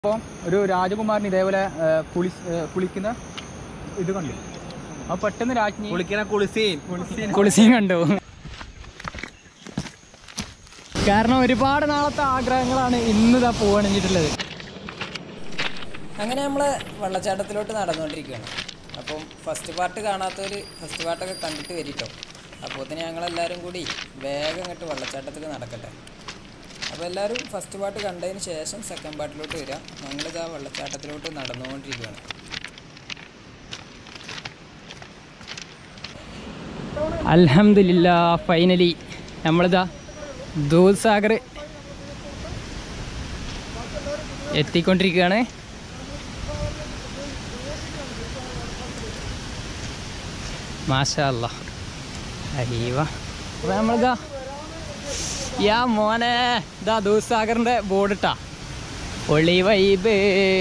അപ്പോൾ ഒരു രാജകുമാരൻ ഇതേപോലെ ഏ, കുളി ഏ, കുളിക്കുന്ന ഇത് കണ്ടു അപ്പോൾ പെട്ടെന്ന് രാജ്ഞി കുളിക്കണ കുളിസീൻ കുളിസീൻ കണ്ടു കാരണം ഒരുപാട് നാളത്തെ ആഗ്രഹങ്ങളാണ് ഇന്ന് ഇതാ പോവണിഞ്ഞിട്ടുള്ളത് അങ്ങനെ നമ്മൾ വെള്ളച്ചാട്ടത്തിലോട്ട് നടന്നുകൊണ്ടിരിക്കുകയാണ് അപ്പം ഫസ്റ്റ് പാർട്ട് കാണാത്തവർ ഫസ്റ്റ് പാർട്ടൊക്കെ കണ്ടിട്ട് വരിട്ടോ അപ്പോൾ തന്നെ ഞങ്ങളെല്ലാവരും കൂടി വേഗം ഇങ്ങോട്ട് വെള്ളച്ചാട്ടത്തിൽ നടക്കട്ടെ അപ്പോൾ എല്ലാവരും ഫസ്റ്റ് പാർട്ട് കണ്ടതിന് ശേഷം സെക്കൻഡ് പാർട്ടിലോട്ട് വരിക ഞങ്ങളിതാ വെള്ളച്ചാട്ടത്തിലോട്ട് നടന്നുകൊണ്ടിരിക്കുകയാണ് അലഹമില്ല ഫൈനലി നമ്മളിതാ ദൂസാഗർ എത്തിക്കൊണ്ടിരിക്കുകയാണ് മാഷാ അല്ല അയ്യവ അപ്പോൾ നമ്മളിതാ യാ മോനെ ഇതാ ദൂസാഗറിൻ്റെ ബോർഡ് ഇട്ടാ ഒളി വൈബ്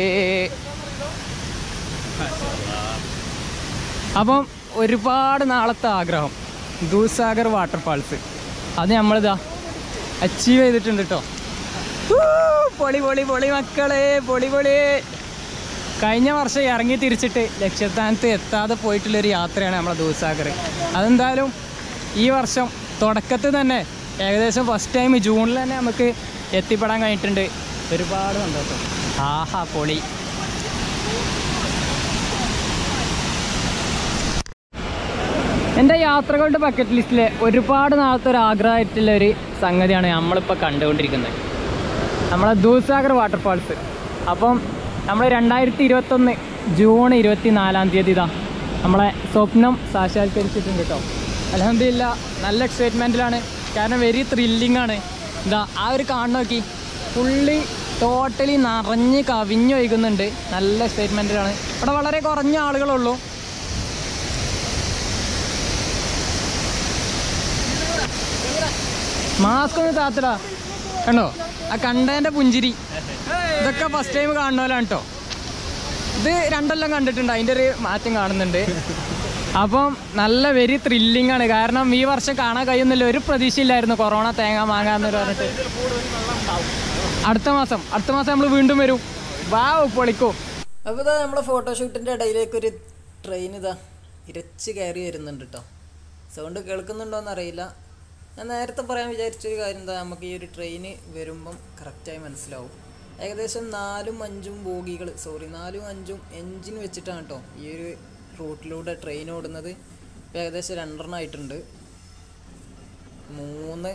അപ്പം ഒരുപാട് നാളത്തെ ആഗ്രഹം ദൂസാഗർ വാട്ടർഫാൾസ് അത് നമ്മളിതാ അച്ചീവ് ചെയ്തിട്ടുണ്ട് കേട്ടോ പൊളി പൊളി പൊളി മക്കളെ പൊളി പൊളി കഴിഞ്ഞ വർഷം ഇറങ്ങി തിരിച്ചിട്ട് ലക്ഷ്യസ്ഥാനത്ത് എത്താതെ പോയിട്ടുള്ളൊരു യാത്രയാണ് നമ്മളെ ദൂസാഗർ അതെന്തായാലും ഈ വർഷം തുടക്കത്തിൽ തന്നെ ഏകദേശം ഫസ്റ്റ് ടൈം ജൂണിൽ തന്നെ നമുക്ക് എത്തിപ്പെടാൻ കഴിഞ്ഞിട്ടുണ്ട് ഒരുപാട് സന്തോഷം ആഹാ പൊളി എൻ്റെ യാത്രകളുടെ ബക്കറ്റ് ലിസ്റ്റിലെ ഒരുപാട് നാളത്തെ ഒരു ആഗ്രഹമായിട്ടുള്ള ഒരു സംഗതിയാണ് നമ്മളിപ്പോൾ കണ്ടുകൊണ്ടിരിക്കുന്നത് നമ്മളെ ദൂസാഗർ വാട്ടർഫാൾസ് അപ്പം നമ്മൾ രണ്ടായിരത്തി ഇരുപത്തൊന്ന് ജൂൺ ഇരുപത്തി നാലാം തീയതി ഇതാ നമ്മളെ സ്വപ്നം സാക്ഷാത്കരിച്ചിട്ടുണ്ട് കേട്ടോ അലഹമില്ല നല്ല എക്സൈറ്റ്മെൻറ്റിലാണ് കാരണം വെരി ത്രില്ലിംഗ് ആണ് ഇതാ ആ ഒരു കാണു നോക്കി ഫുള്ളി ടോട്ടലി നിറഞ്ഞ് കവിഞ്ഞ് ഒഴുകുന്നുണ്ട് നല്ല എക്സൈറ്റ്മെൻറ്റിലാണ് ഇവിടെ വളരെ കുറഞ്ഞ ആളുകളുള്ളൂ മാസ്ക് ഒന്ന് താത്തടാ കണ്ടോ ആ കണ്ടതിന്റെ പുഞ്ചിരി ഇതൊക്കെ ഫസ്റ്റ് ടൈം കാണുന്നവരാണ് കേട്ടോ ഇത് രണ്ടെല്ലാം കണ്ടിട്ടുണ്ട് അതിൻ്റെ ഒരു മാറ്റം കാണുന്നുണ്ട് അപ്പം നല്ല വെരി ത്രില്ലിംഗ് ആണ് കാരണം ഈ വർഷം കാണാൻ കഴിയുന്നില്ല ഒരു പ്രതീക്ഷയില്ലായിരുന്നു കൊറോണ തേങ്ങ മാങ്ങ എന്ന് പറഞ്ഞിട്ട് അടുത്ത മാസം അടുത്ത മാസം നമ്മൾ വീണ്ടും വരും വാ പൊളിക്കോ അപ്പോൾ ഇതാ നമ്മളെ ഫോട്ടോഷൂട്ടിൻ്റെ ഇടയിലേക്ക് ഒരു ട്രെയിൻ ഇതാ ഇരച്ച് കയറി വരുന്നുണ്ട് കേട്ടോ സൗണ്ട് കേൾക്കുന്നുണ്ടോയെന്ന് അറിയില്ല ഞാൻ നേരത്തെ പറയാൻ വിചാരിച്ചൊരു കാര്യം എന്താ നമുക്ക് ഈ ഒരു ട്രെയിന് വരുമ്പം കറക്റ്റായി മനസ്സിലാവും ഏകദേശം നാലും അഞ്ചും ബോഗികൾ സോറി നാലും അഞ്ചും എൻജിൻ വെച്ചിട്ടാണ് കേട്ടോ ഈ ഒരു റൂട്ടിലൂടെ ട്രെയിൻ ഓടുന്നത് ഇപ്പം ഏകദേശം രണ്ടെണ്ണം ആയിട്ടുണ്ട് മൂന്ന്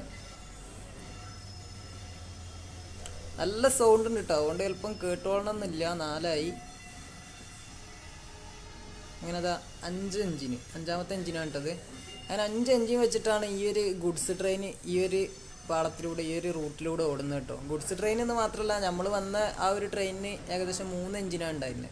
നല്ല സൗണ്ട് ഉണ്ട് കേട്ടോ അതുകൊണ്ട് ചിലപ്പം കേട്ടോളണമെന്നില്ല നാലായി അങ്ങനെ അതാ അഞ്ച് എഞ്ചിന് അഞ്ചാമത്തെ എഞ്ചിനാണ് കേട്ടത് അങ്ങനെ അഞ്ച് എഞ്ചിൻ വെച്ചിട്ടാണ് ഈ ഒരു ഗുഡ്സ് ട്രെയിൻ ഈ ഒരു പാളത്തിലൂടെ ഈ ഒരു റൂട്ടിലൂടെ ഓടുന്നത് കേട്ടോ ഗുഡ്സ് ട്രെയിൻ എന്ന് മാത്രമല്ല നമ്മൾ വന്ന ആ ഒരു ട്രെയിനിന് ഏകദേശം മൂന്ന് എഞ്ചിനാണ് ഉണ്ടായിരുന്നത്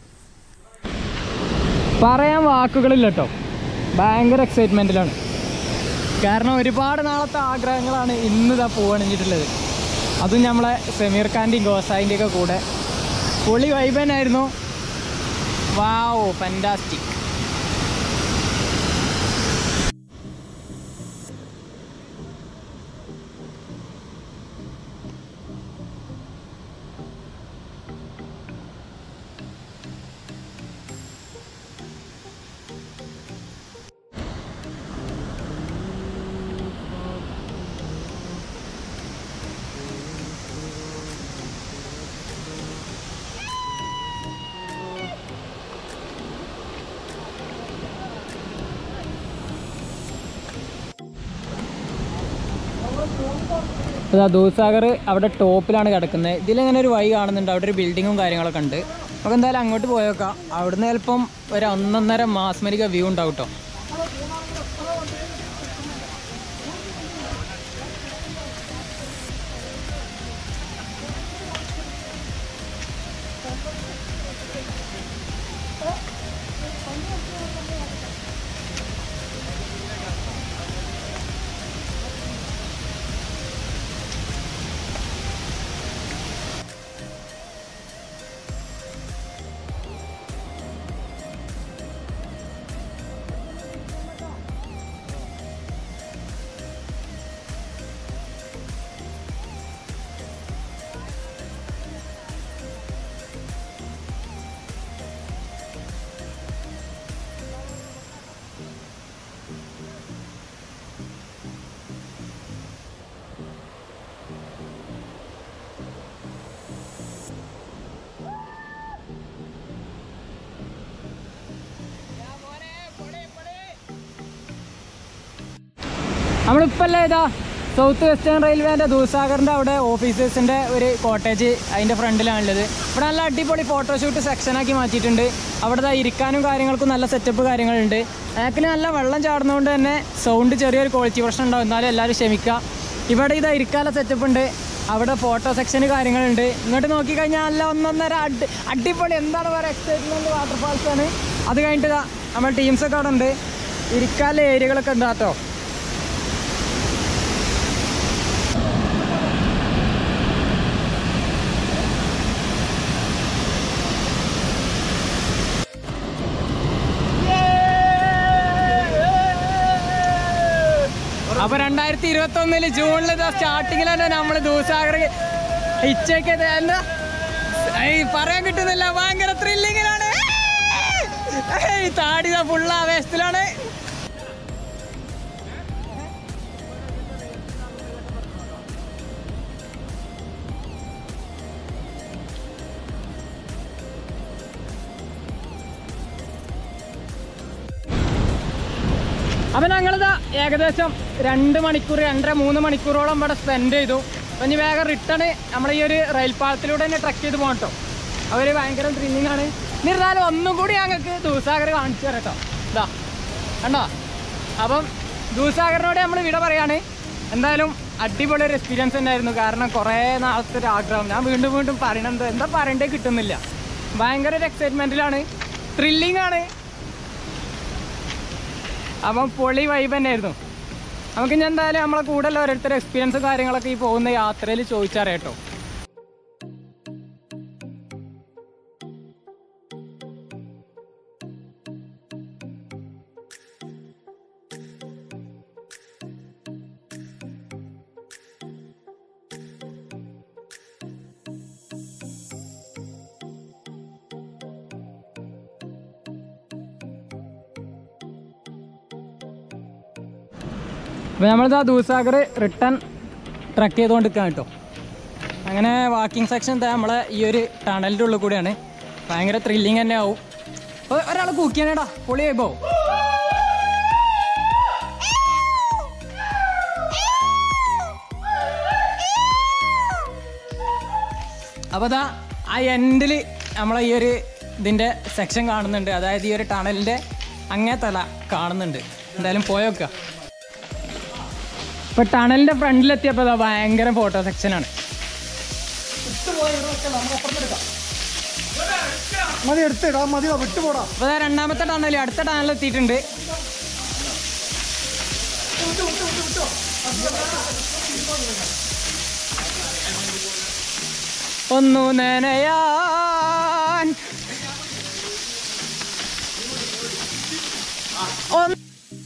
പറയാൻ വാക്കുകളില്ല കേട്ടോ ഭയങ്കര എക്സൈറ്റ്മെൻറ്റിലാണ് കാരണം ഒരുപാട് നാളത്തെ ആഗ്രഹങ്ങളാണ് ഇന്ന് ഇതാ പോവണിഞ്ഞിട്ടുള്ളത് അതും നമ്മളെ സമീർ ഖാൻ്റെയും ഗോസായിൻ്റെയും ഒക്കെ കൂടെ പൊളി വൈബനായിരുന്നു വാവോ ഫാൻറ്റാസ്റ്റിക് അതാ ദൂസാഗർ അവിടെ ടോപ്പിലാണ് കിടക്കുന്നത് ഇതിലിങ്ങനെ ഒരു വഴി കാണുന്നുണ്ട് അവിടെ ഒരു ബിൽഡിങ്ങും കാര്യങ്ങളൊക്കെ ഉണ്ട് നമുക്ക് എന്തായാലും അങ്ങോട്ട് പോയേക്കാം അവിടുന്ന് ചിലപ്പം ഒരു ഒന്നൊന്നര മാസ്മരിക വ്യൂ ഉണ്ടാവും കേട്ടോ നമ്മളിപ്പോൾ അല്ലേ ഇതാ സൗത്ത് വെസ്റ്റേൺ റെയിൽവേൻ്റെ ദൂസാഗറിൻ്റെ അവിടെ ഓഫീസേഴ്സിൻ്റെ ഒരു കോട്ടേജ് അതിൻ്റെ ഫ്രണ്ടിലാണുള്ളത് ഇവിടെ നല്ല അടിപൊളി ഫോട്ടോഷൂട്ട് സെക്ഷനാക്കി മാറ്റിയിട്ടുണ്ട് അവിടെ ദാ ഇരിക്കാനും കാര്യങ്ങൾക്കും നല്ല സെറ്റപ്പ് കാര്യങ്ങളുണ്ട് ബാക്കിൽ നല്ല വെള്ളം ചാടുന്നതുകൊണ്ട് തന്നെ സൗണ്ട് ചെറിയൊരു ക്വാളിറ്റി പ്രശ്നം ഉണ്ടാവും എന്നാലും എല്ലാവരും ക്ഷമിക്കുക ഇവിടെ ഇതാ ഇരിക്കാനുള്ള സെറ്റപ്പ് ഉണ്ട് അവിടെ ഫോട്ടോ സെക്ഷന് കാര്യങ്ങളുണ്ട് ഇങ്ങോട്ട് നോക്കിക്കഴിഞ്ഞാൽ നല്ല ഒന്നൊന്നര അടി അടിപൊളി എന്താണ് പറയുക എക്സൈറ്റ്മെൻറ്റ് വാട്ടർഫാൾസ് ആണ് അത് കഴിഞ്ഞിട്ട് ഇതാ നമ്മുടെ ടീംസൊക്കെ അവിടെ ഉണ്ട് ഇരിക്കാനുള്ള ഏരിയകളൊക്കെ ഉണ്ട് കേട്ടോ അപ്പൊ രണ്ടായിരത്തി ഇരുപത്തി ഒന്നില് ജൂണിൽ സ്റ്റാർട്ടിങ്ങിൽ തന്നെ നമ്മള് ദൂസാഗർ ഇച്ചയ്ക്ക് എന്താ ഏയ് പറയാൻ കിട്ടുന്നില്ല ഭയങ്കര ത്രില്ലിങ്ങിലാണ് ഏയ് താടി ഫുൾ ആവേശത്തിലാണ് അപ്പം ഞങ്ങളിതാ ഏകദേശം രണ്ട് മണിക്കൂർ രണ്ടര മൂന്ന് മണിക്കൂറോളം ഇവിടെ സ്പെൻഡ് ചെയ്തു അപ്പം ഇനി വേഗം റിട്ടേൺ നമ്മൾ ഈ ഒരു റെയിൽ പാളത്തിലൂടെ തന്നെ ട്രക്ക് ചെയ്ത് പോകണം കേട്ടോ അവർ ഭയങ്കര ത്രില്ലിംഗ് ആണ് എന്നിരുന്നാലും ഒന്നും കൂടി ഞങ്ങൾക്ക് ദൂസാഗർ കാണിച്ചു തരാം കേട്ടോ ഇതാ കണ്ടോ അപ്പം ദൂസാഗറിനോട് നമ്മൾ വിട പറയാണ് എന്തായാലും അടിപൊളി ഒരു എക്സ്പീരിയൻസ് തന്നെയായിരുന്നു കാരണം കുറേ നാളത്തെ ഒരു ആഗ്രഹം ഞാൻ വീണ്ടും വീണ്ടും പറയണത് എന്താ പറയണ്ടേ കിട്ടുന്നില്ല ഭയങ്കര ഒരു എക്സൈറ്റ്മെൻറ്റിലാണ് ത്രില്ലിംഗ് ആണ് അപ്പം പൊളി വൈബ് തന്നെയായിരുന്നു നമുക്ക് ഇനി എന്തായാലും നമ്മളെ കൂടെ ഉള്ള ഓരോരുത്തരുടെ എക്സ്പീരിയൻസും കാര്യങ്ങളൊക്കെ ഈ പോകുന്ന യാത്രയിൽ ചോദിച്ചറിയാം കേട്ടോ അപ്പോൾ നമ്മളിതാ ദൂസാഗർ റിട്ടേൺ ട്രക്ക് ചെയ്തുകൊണ്ട് നിൽക്കുകയാണ് കേട്ടോ അങ്ങനെ വാക്കിംഗ് സെക്ഷൻ നമ്മളെ ഈ ഒരു ടണലിൻ്റെ ഉള്ളിൽ കൂടെയാണ് ഭയങ്കര ത്രില്ലിങ് തന്നെ ആവും അപ്പോൾ ഒരാൾ കൂക്കിയാനേടാ പൊളിയായി പോവും അപ്പോൾ അതാ ആ എൻഡിൽ നമ്മളെ ഈ ഒരു ഇതിൻ്റെ സെക്ഷൻ കാണുന്നുണ്ട് അതായത് ഈ ഒരു ടണലിൻ്റെ അങ്ങേ തല കാണുന്നുണ്ട് എന്തായാലും പോയോക്കുക ഇപ്പൊ ടണലിന്റെ ഫ്രണ്ടിലെത്തിയപ്പോ ദാ ഭയങ്കര ഫോട്ടോ സെക്ഷനാണ് മതി എടുത്തിടാ മതിയോ വിട്ടുപോടാ അപ്പൊ ദാ രണ്ടാമത്തെ ടണൽ അടുത്ത ടണൽ എത്തിയിട്ടുണ്ട് ഒന്നു നനയാൻ ഒന്ന്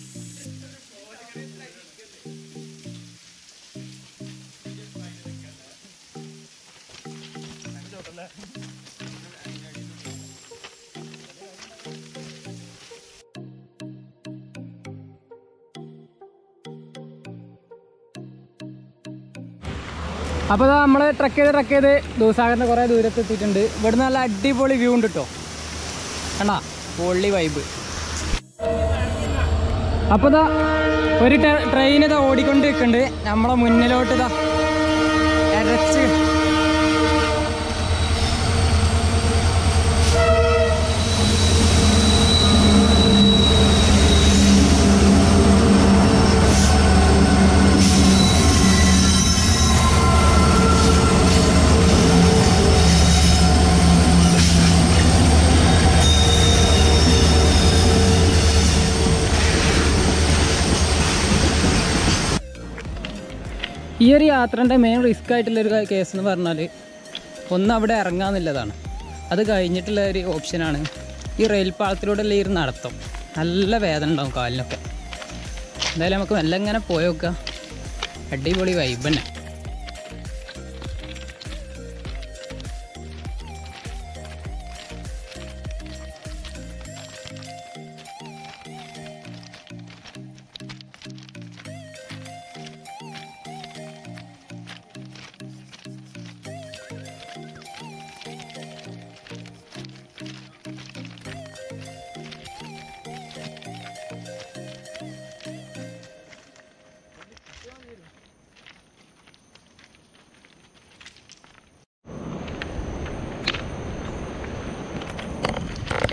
അപ്പോൾ ഇതാ നമ്മൾ ട്രക്ക് ചെയ്ത് ട്രക്ക് ചെയ്ത് ദൂസാഗറിന് കുറേ ദൂരത്ത് എത്തിയിട്ടുണ്ട് ഇവിടുന്ന് നല്ല അടിപൊളി വ്യൂ ഉണ്ട് കേട്ടോ കണ്ടാ പൊള്ളി വൈബ് അപ്പോൾ ഇതാ ഒരു ട്രെയിൻ ഇതാ ഓടിക്കൊണ്ട് നിൽക്കുന്നുണ്ട് നമ്മളെ മുന്നിലോട്ട് ഇതാ ഇരച്ച് ഈ ഒരു യാത്രൻ്റെ മെയിൻ റിസ്ക് ആയിട്ടുള്ളൊരു കേസ് എന്ന് പറഞ്ഞാൽ ഒന്ന് അവിടെ ഇറങ്ങാന്നുള്ളതാണ് അത് കഴിഞ്ഞിട്ടുള്ള ഒരു ഓപ്ഷനാണ് ഈ റെയിൽ പാളത്തിലൂടെയുള്ള ഈ ഒരു നടത്തം നല്ല വേദന ഉണ്ടാവും കാലിനൊക്കെ എന്തായാലും നമുക്ക് മെല്ലെ ഇങ്ങനെ പോയോക്കാം അടിപൊളി വൈബ് തന്നെ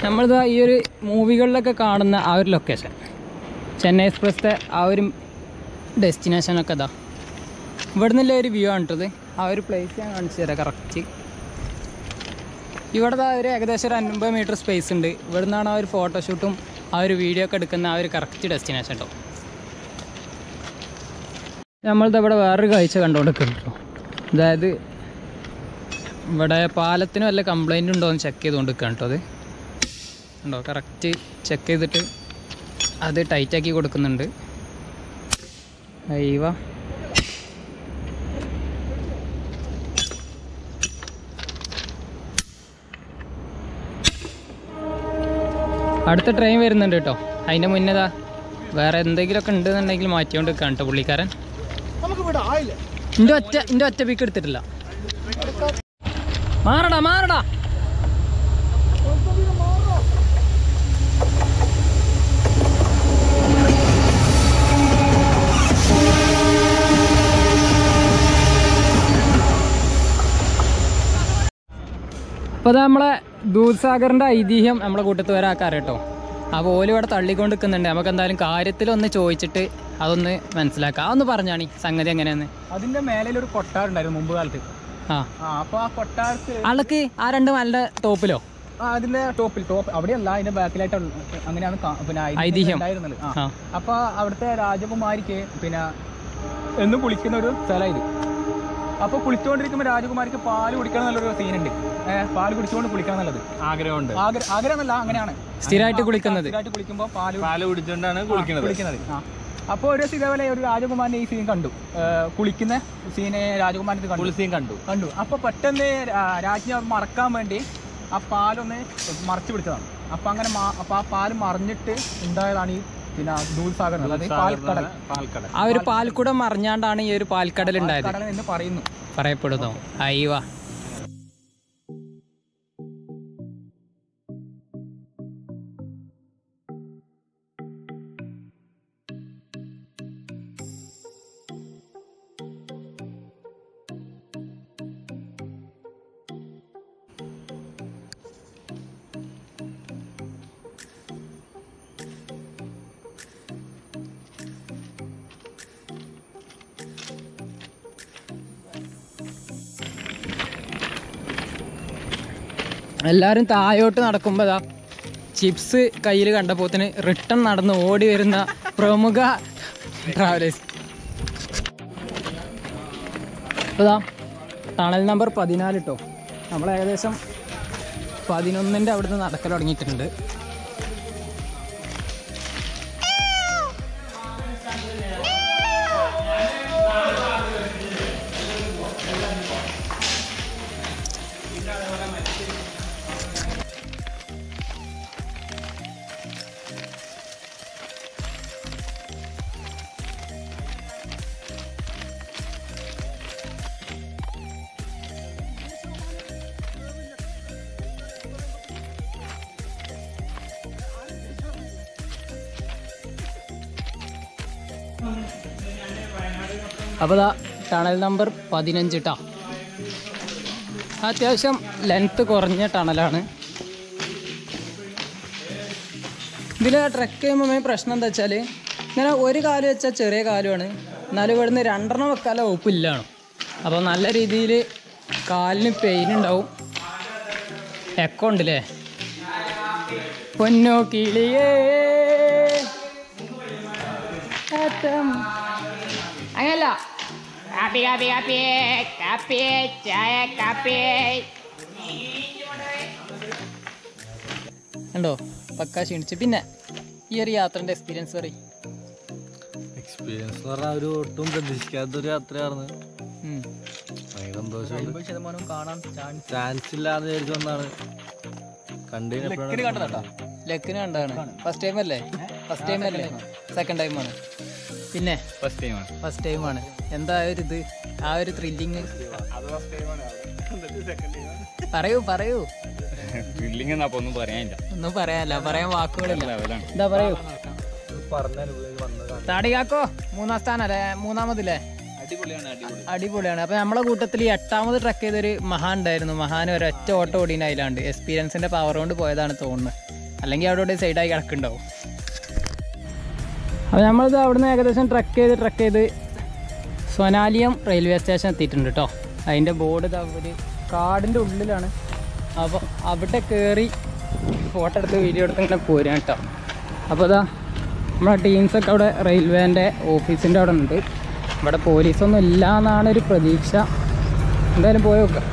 നമ്മളിതാ ഈ ഒരു മൂവികളിലൊക്കെ കാണുന്ന ആ ഒരു ലൊക്കേഷൻ ചെന്നൈ എക്സ്പ്രസിൻ്റെ ആ ഒരു ഡെസ്റ്റിനേഷനൊക്കെ ഇതാ ഇവിടെ നിന്നുള്ള ഒരു വ്യൂ ആണ് കേട്ടത് ആ ഒരു പ്ലേസ് ഞാൻ കാണിച്ചു തരാം കറക്റ്റ് ഇവിടെ ദാ ഒരു ഏകദേശം ഒരു അൻപത് മീറ്റർ സ്പേസ് ഉണ്ട് ഇവിടെ നിന്നാണ് ആ ഒരു ഫോട്ടോഷൂട്ടും ആ ഒരു വീഡിയോ ഒക്കെ എടുക്കുന്ന ആ ഒരു കറക്റ്റ് ഡെസ്റ്റിനേഷൻ കേട്ടോ നമ്മളിത് ഇവിടെ വേറൊരു കാഴ്ച കണ്ടുകൊണ്ടിരിക്കുന്നുണ്ടോ അതായത് ഇവിടെ പാലത്തിന് വല്ല കംപ്ലൈൻറ്റ് ഉണ്ടോ എന്ന് ചെക്ക് ചെയ്തുകൊണ്ടിരിക്കുകയാണ് കേട്ടോ അത് ഉണ്ടോ കറക്റ്റ് ചെക്ക് ചെയ്തിട്ട് അത് ടൈറ്റാക്കി കൊടുക്കുന്നുണ്ട് അയ്യവ അടുത്ത ട്രെയിൻ വരുന്നുണ്ട് കേട്ടോ അതിൻ്റെ മുന്നേതാ വേറെ എന്തെങ്കിലുമൊക്കെ ഉണ്ടെന്നുണ്ടെങ്കിൽ മാറ്റിക്കൊണ്ട് നിൽക്കാം കേട്ടോ പുള്ളിക്കാരൻ നമുക്ക് ഇവിടെ ആയില്ലേ എൻ്റെ ഒറ്റ എൻ്റെ ഒറ്റ പീക്ക് എടുത്തിട്ടില്ല മാറടാ മാറടാ അപ്പോൾ അത് നമ്മളെ ദൂത്സാഗറിൻ്റെ ഐതിഹ്യം നമ്മളെ കൂട്ടത്ത് ഒരാൾക്കാർ കേട്ടോ അപ്പോൾ ഓല് ഇവിടെ തള്ളിക്കൊണ്ട് നിൽക്കുന്നുണ്ട് നമുക്ക് എന്തായാലും കാര്യത്തിലൊന്ന് ചോദിച്ചിട്ട് അതൊന്ന് മനസ്സിലാക്കാം അതൊന്ന് പറഞ്ഞാണി സംഗതി എങ്ങനെയാന്ന് അതിന്റെ മേലെ ഒരു കൊട്ടാറുണ്ടായിരുന്നു മുമ്പ് കാലത്ത് ആ ആ അപ്പൊ ആ കൊട്ടാരത്ത് ആൾക്ക് ആ രണ്ട് മലയുടെ ടോപ്പിലോ ആ, അതിന്റെ ടോപ്പിൽ ടോപ്പ് അവിടെയല്ല അതിന്റെ ബാക്കിലായിട്ട് അങ്ങനെയാണ് കാ- പിന്നെ ഐതിഹ്യം. ഉണ്ടായിരുന്നത് ആ. ആ അപ്പൊ അവിടുത്തെ രാജകുമാരിക്ക് പിന്നെ എന്നും കുളിക്കുന്ന ഒരു സ്ഥലം ഇത് അപ്പൊ കുളിച്ചുകൊണ്ടിരിക്കുമ്പോൾ രാജകുമാരിക്ക് പാല് കുടിക്കണം എന്നുള്ളൊരു സീനുണ്ട് ഏഹ് പാല് കുടിച്ചുകൊണ്ട് കുളിക്കണം എന്നുള്ളത് ആഗ്രഹമുണ്ട് ആഗ്ര- ആഗ്രഹം എന്നല്ല അങ്ങനെയാണ് സ്ഥിരമായിട്ട് കുളിക്കുന്നത് സ്ഥിരമായിട്ട് കുളിക്കുമ്പോൾ പാല് പാല് കുടിച്ചോണ്ടാണ് കുളിക്കുന്നത് കുളിക്കുന്നത് ആ അപ്പോൾ ഒരു ദിവസം ഇതേപോലെ ഒരു രാജകുമാരൻ്റെ ഈ സീൻ കണ്ടു ഏഹ് കുളിക്കുന്ന സീനെ രാജകുമാരൻ്റെ കണ്ടു കുളിസിയും കണ്ടു കണ്ടു അപ്പൊ പെട്ടെന്ന് രാ- രാജ്ഞി അത് മറക്കാൻ വേണ്ടി ആ പാലൊന്ന് മറച്ചു പിടിച്ചതാണ് അപ്പൊ അങ്ങനെ മാ- അപ്പൊ ആ പാല് മറിഞ്ഞിട്ട് ഉണ്ടായതാണ് ഈ പിന്നെ ദൂത്സാഗർ അതായത് പാൽക്കടൽ പാൽക്കടൽ ആ ഒരു പാൽക്കുടം മറിഞ്ഞാണ്ടാണ് ഈ ഒരു പാൽക്കടൽ ഉണ്ടായത് കടൽ എന്ന് പറയുന്നു പറയപ്പെടുന്നു അയ്യവ എല്ലാവരും താഴോട്ട് നടക്കുമ്പോൾ ദാ ചിപ്സ് കയ്യിൽ കണ്ടപ്പോത്തിന് റിട്ടേൺ നടന്ന് ഓടി വരുന്ന പ്രമുഖ ട്രാവലേഴ്സ് ഇപ്പോൾ ദാ ടണൽ നമ്പർ പതിനാല് കേട്ടോ നമ്മൾ ഏകദേശം പതിനൊന്നിൻ്റെ അവിടുന്ന് നടക്കൽ തുടങ്ങിയിട്ടുണ്ട് അപ്പോൾ ദാ ടണൽ നമ്പർ പതിനഞ്ച് ട്ടാ അത്യാവശ്യം ലെങ്ത്ത് കുറഞ്ഞ ടണലാണ് ഇതിൽ ട്രക്ക് ചെയ്യുമ്പോൾ മെയിൻ പ്രശ്നം എന്താ വെച്ചാൽ ഇങ്ങനെ ഒരു കാല് വെച്ചാൽ ചെറിയ കാലുമാണ് എന്നാലും ഇവിടുന്ന് രണ്ടെണ്ണം വെക്കാനുള്ള വകുപ്പില്ലാണ് അപ്പോൾ നല്ല രീതിയിൽ കാലിന് പെയിൻ ഉണ്ടാവും എക്കോ ഉണ്ടല്ലേ പൊന്നോ കിളിയേ അത്തം. അങ്ങനല്ല Kapi, kapi, kapi, kapi, cahaya kapi. ഉണ്ടോ പക്ക ക്ഷീണിച്ച് പിന്നെ ഈ ഒരു യാത്രൻ്റെ എക്സ്പീരിയൻസ് പറയും എക്സ്പീരിയൻസ് എന്ന് പറഞ്ഞാൽ ഒരു ഒട്ടും പ്രതീക്ഷിക്കാത്തൊരു യാത്രയായിരുന്നു ഭയങ്കര സന്തോഷമുണ്ട് ശതമാനം കാണാൻ ചാൻസ് ചാൻസ് ഇല്ലാന്ന് വിചാരിച്ചു വന്നാണ് കണ്ടു ലക്കിന് കണ്ടാണ് ഫസ്റ്റ് ടൈം അല്ലേ ഫസ്റ്റ് ടൈം അല്ലേ സെക്കൻഡ് ടൈമാണ് പിന്നെ ഫസ്റ്റ് ടൈമാണ് ഫസ്റ്റ് ടൈമാണ് എന്താ ഒരു ഇത് ആ ഒരു ത്രില്ലിങ് പറയൂ പറയൂ ത്രില്ലിംഗ് എന്നാ ഒന്നും പറയാനില്ല ഒന്നും പറയാനല്ല പറയാൻ വാക്കുകളില്ല എന്താ പറയൂ താടികാക്കോ മൂന്നാം സ്ഥാനം അല്ലേ മൂന്നാമതില്ലേ അടിപൊളിയാണ് അപ്പൊ നമ്മളെ കൂട്ടത്തിൽ ഈ എട്ടാമത് ട്രക്ക് ചെയ്തൊരു മഹാൻ ഉണ്ടായിരുന്നു മഹാൻ ഒരൊറ്റ ഓട്ടോ ഓടിയുണ്ടായില്ലാണ്ട് എക്സ്പീരിയൻസിന്റെ പവർ കൊണ്ട് പോയതാണ് തോന്നുന്നത് അല്ലെങ്കിൽ അവിടെ ഇവിടെ സൈഡായി കിടക്കുന്നുണ്ടാവും അപ്പോൾ നമ്മളിത് അവിടുന്ന് ഏകദേശം ട്രക്ക് ചെയ്ത് ട്രക്ക് ചെയ്ത് സൊനാലിയം റെയിൽവേ സ്റ്റേഷൻ എത്തിയിട്ടുണ്ട് കേട്ടോ അതിൻ്റെ ബോർഡ് ഇതാ ഒരു കാടിൻ്റെ ഉള്ളിലാണ് അപ്പോൾ അവിടെ കയറി ഫോട്ടോ എടുത്ത് വീഡിയോ എടുത്ത് ഇങ്ങനെ പോരാൻ കേട്ടോ അപ്പോൾ ഇതാ നമ്മളെ ടീംസൊക്കെ അവിടെ റെയിൽവേൻ്റെ ഓഫീസിൻ്റെ അവിടെ ഉണ്ട് ഇവിടെ പോലീസൊന്നും ഇല്ല എന്നാണ് ഒരു പ്രതീക്ഷ എന്തായാലും പോയി നോക്കാം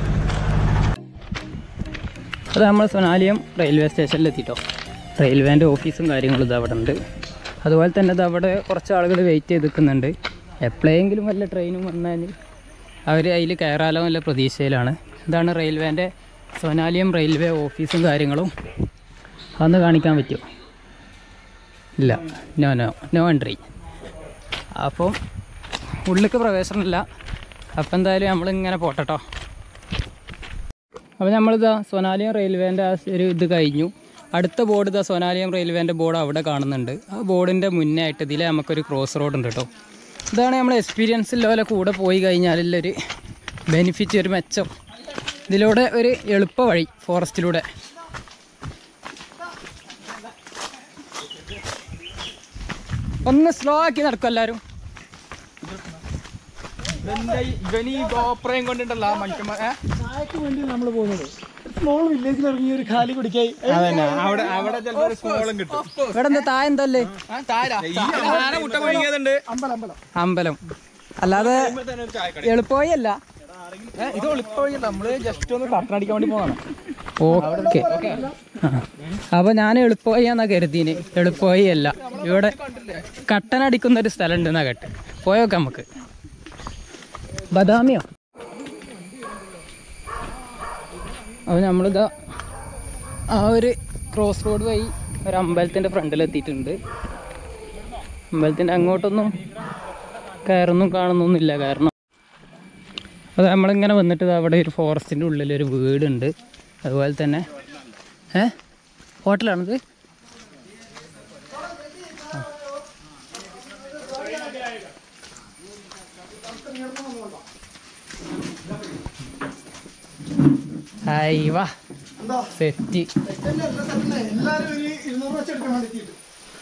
അത് നമ്മൾ സൊനാലിയം റെയിൽവേ സ്റ്റേഷനിൽ എത്തിട്ടോ റെയിൽവേൻ്റെ ഓഫീസും കാര്യങ്ങളും ഇത് അവിടെ ഉണ്ട് അതുപോലെ തന്നെ ഇത് അവിടെ കുറച്ച് ആളുകൾ വെയിറ്റ് ചെയ്ത് നിൽക്കുന്നുണ്ട് എപ്പോഴെങ്കിലും വല്ല ട്രെയിനും വന്നാൽ അവർ അതിൽ കയറാലോ എന്നുള്ള പ്രതീക്ഷയിലാണ് ഇതാണ് റെയിൽവേൻ്റെ സൊനാലിയം റെയിൽവേ ഓഫീസും കാര്യങ്ങളും അതൊന്ന് കാണിക്കാൻ പറ്റുമോ ഇല്ല നോ നോ നോ എൻട്രി അപ്പം ഉള്ളിലേക്ക് പ്രവേശനമില്ല അപ്പം എന്തായാലും നമ്മളിങ്ങനെ പോട്ടെട്ടോ അപ്പോൾ നമ്മളിതാ സൊനാലിയം റെയിൽവേൻ്റെ ആ ഒരു ഇത് കഴിഞ്ഞു അടുത്ത ബോർഡ് ഇതാ സൊനാലിയം റെയിൽവേൻ്റെ ബോർഡ് അവിടെ കാണുന്നുണ്ട് ആ ബോർഡിൻ്റെ മുന്നേ ആയിട്ട് ഇതിലെ നമുക്കൊരു ക്രോസ് റോഡ് ഉണ്ട് കേട്ടോ ഇതാണ് നമ്മൾ എക്സ്പീരിയൻസ് ഉള്ളവരെ കൂടെ പോയി കഴിഞ്ഞാലുള്ളൊരു ബെനിഫിറ്റ് ഒരു മെച്ചം ഇതിലൂടെ ഒരു എളുപ്പ വഴി ഫോറസ്റ്റിലൂടെ ഒന്ന് സ്ലോ ആക്കി നടക്കും എല്ലാവരും ഇവൻ ഈ ഗോപ്രയും കൊണ്ടിട്ടല്ല മനുഷ്യന്മാർ സ്മോൾ വില്ലേജിൽ ഇറങ്ങി ഒരു കാലി പിടിക്കായി അതന്നെ അവിടെ അവിടെ ചിലപ്പോ ഒരു സ്മോളും കിട്ടും ഇവിടെ എന്താ താഴെ എന്തല്ലേ ആ, താരാ. ആന മുട്ട കുഴിങ്ങിയതുണ്ട് അമ്പലം അല്ലാതെ എളുപ്പമായി അല്ല ഏ, ഇത് ഒളിപ്പോയി നമ്മള് ജസ്റ്റ് ഒന്ന് കട്ടൻ അടിക്കാൻ വേണ്ടി പോകണം ഓക്കെ അപ്പൊ ഞാൻ എളുപ്പമായി എന്നാ കരുതീന് എളുപ്പമായി അല്ല ഇവിടെ കട്ടനടിക്കുന്ന ഒരു സ്ഥലം ഉണ്ട് എന്നാ കേട്ട് പോയോക്കെ നമുക്ക് ബദാമിയോ അപ്പൊ നമ്മളിതാ ആ ഒരു ക്രോസ് റോഡ് വഴി ഒരു അമ്പലത്തിന്റെ ഫ്രണ്ടിൽ എത്തിയിട്ടുണ്ട് അമ്പലത്തിന്റെ അങ്ങോട്ടൊന്നും കയറൊന്നും കാണുന്നൊന്നുമില്ല കാരണം അത് നമ്മളിങ്ങനെ വന്നിട്ട് ദാ അവിടെ ഒരു ഫോറസ്റ്റിൻ്റെ ഉള്ളിൽ ഒരു വീടുണ്ട് അതുപോലെ തന്നെ ഏ ഹോട്ടലാണിത് ആ. ഹായ് വാ സെറ്റ് എല്ലാരും ഒരു ഇരുന്നൂറ് വെച്ച് എടുക്കാൻ വേണ്ടിട്ട്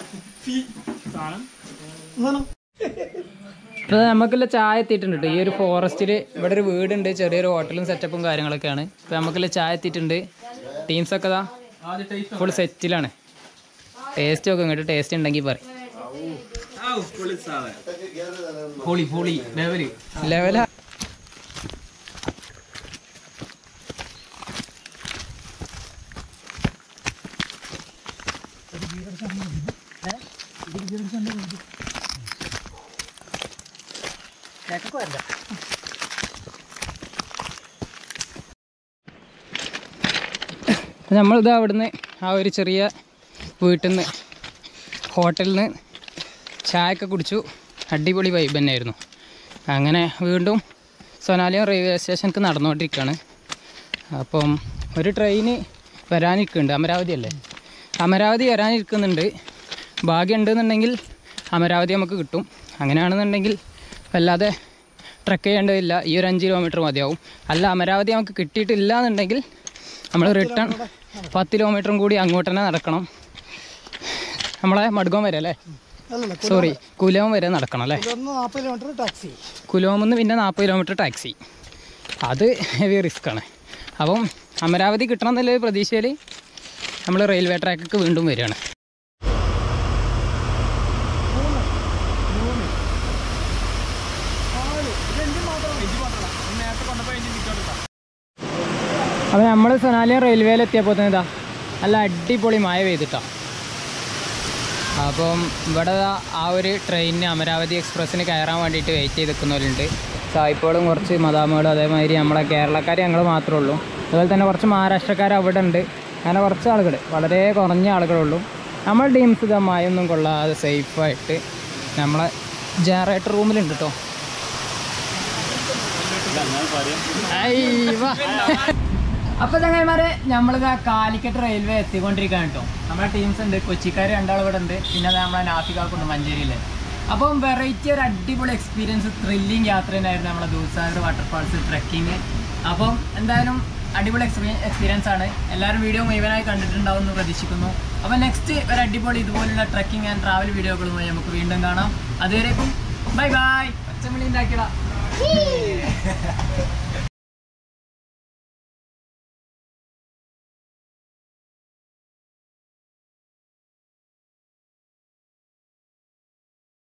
ഇപ്പൊ നമുക്കുള്ള ചായ എത്തിയിട്ടുണ്ട് ട്ടോ. ഈ ഒരു ഫോറസ്റ്റിൽ ഇവിടെ ഒരു വീടുണ്ട് ചെറിയൊരു ഹോട്ടലും സെറ്റപ്പും കാര്യങ്ങളൊക്കെയാണ് ഇപ്പൊ നമുക്കുള്ള ചായ എത്തിയിട്ടുണ്ട് ടീംസൊക്കെ ഇതാ ഫുൾ സെറ്റിലാണ് ടേസ്റ്റ് ഒക്കെ ഇങ്ങോട്ട് ടേസ്റ്റ് ഉണ്ടെങ്കിൽ പറയും പൊളി പൊളി ലെവല് ലെവല നമ്മളിത് അവിടുന്ന് ആ ഒരു ചെറിയ വീട്ടിൽ നിന്ന് ഹോട്ടലിൽ നിന്ന് ചായയൊക്കെ കുടിച്ചു അടിപൊളി വൈബ് തന്നെയായിരുന്നു അങ്ങനെ വീണ്ടും സൊനാലിയം റെയിൽവേ സ്റ്റേഷനിലേക്ക് നടന്നുകൊണ്ടിരിക്കുകയാണ് അപ്പം ഒരു ട്രെയിന് വരാനിരിക്കുന്നുണ്ട് അമരാവതി അല്ലേ അമരാവതി വരാനിരിക്കുന്നുണ്ട് ഭാഗ്യം ഉണ്ടെന്നുണ്ടെങ്കിൽ അമരാവതി നമുക്ക് കിട്ടും അങ്ങനെയാണെന്നുണ്ടെങ്കിൽ വല്ലാതെ ട്രക്ക് ചെയ്യേണ്ടതില്ല ഈ ഒരു അഞ്ച് കിലോമീറ്റർ മതിയാവും അല്ല അമരാവതി നമുക്ക് കിട്ടിയിട്ടില്ല എന്നുണ്ടെങ്കിൽ നമ്മൾ റിട്ടേൺ പത്ത് കിലോമീറ്ററും കൂടി അങ്ങോട്ട് തന്നെ നടക്കണം നമ്മളെ മടുകം വരെ അല്ലേ അല്ലല്ല സോറി കുലോം വരെ നടക്കണം അല്ലേ ഒന്ന് നാൽപ്പത് കിലോമീറ്റർ ടാക്സി കുലോമെന്ന് പിന്നെ നാൽപ്പത് കിലോമീറ്റർ ടാക്സി അത് ഹെവി റിസ്ക് ആണ് അപ്പം അമരാവതി കിട്ടണം എന്നുള്ള ഒരു പ്രതീക്ഷയിൽ നമ്മൾ റെയിൽവേ ട്രാക്കൊക്കെ വീണ്ടും വരികയാണ് അപ്പോൾ നമ്മൾ സൊനാലിയം റെയിൽവേയിൽ എത്തിയപ്പോൾ തന്നെ ഇതാ നല്ല അടിപൊളി മഴ പെയ്തിട്ടാ അപ്പം ഇവിടെ ദാ ആ ഒരു ട്രെയിനിന് അമരാവതി എക്സ്പ്രസ്സിന് കയറാൻ വേണ്ടിയിട്ട് വെയിറ്റ് ചെയ്ത് നിൽക്കുന്നവരുണ്ട് സായിപ്പുകളും കുറച്ച് മദാമകളും അതേമാതിരി നമ്മളെ കേരളക്കാർ ഞങ്ങൾ മാത്രമേ ഉള്ളൂ അതുപോലെ തന്നെ കുറച്ച് മഹാരാഷ്ട്രക്കാർ അവിടെ ഉണ്ട് അങ്ങനെ കുറച്ച് ആളുകൾ വളരെ കുറഞ്ഞ ആളുകളുള്ളൂ നമ്മൾ ടീംസ് ഇതാ മഴയൊന്നും കൊള്ളാതെ സേഫായിട്ട് നമ്മളെ ജനറേറ്റർ റൂമിലുണ്ട് കേട്ടോ അപ്പൊ ചങ്ങന്മാരെ നമ്മളിതാ കാലിക്കറ്റ് റെയിൽവേ എത്തിക്കൊണ്ടിരിക്കുകയാണ് കേട്ടോ നമ്മുടെ ടീംസ് ഉണ്ട് കൊച്ചിക്കാർ രണ്ടാൾ ഇവിടെ ഉണ്ട് പിന്നെ ദാ നമ്മളെ നാഫികാക്കുണ്ട് മഞ്ചേരിയിൽ അപ്പം വെറൈറ്റി ഒരു അടിപൊളി എക്സ്പീരിയൻസ് ത്രില്ലിംഗ് യാത്ര തന്നെയായിരുന്നു നമ്മളെ ദൂസാഗർ വാട്ടർഫാൾസ് ട്രക്കിങ് അപ്പം എന്തായാലും അടിപൊളി എക്സ്പീരിയൻസ് ആണ് എല്ലാവരും വീഡിയോ മുഴുവനായി കണ്ടിട്ടുണ്ടാവും എന്ന് പ്രതീക്ഷിക്കുന്നു അപ്പം നെക്സ്റ്റ് ഒരു അടിപൊളി ഇതുപോലുള്ള ട്രക്കിംഗ് ആൻഡ് ട്രാവൽ വീഡിയോകളുമായി നമുക്ക് വീണ്ടും കാണാം അതുവരേക്കും ബൈ ബൈ പച്ചമണി ഉണ്ടാക്കിയടാ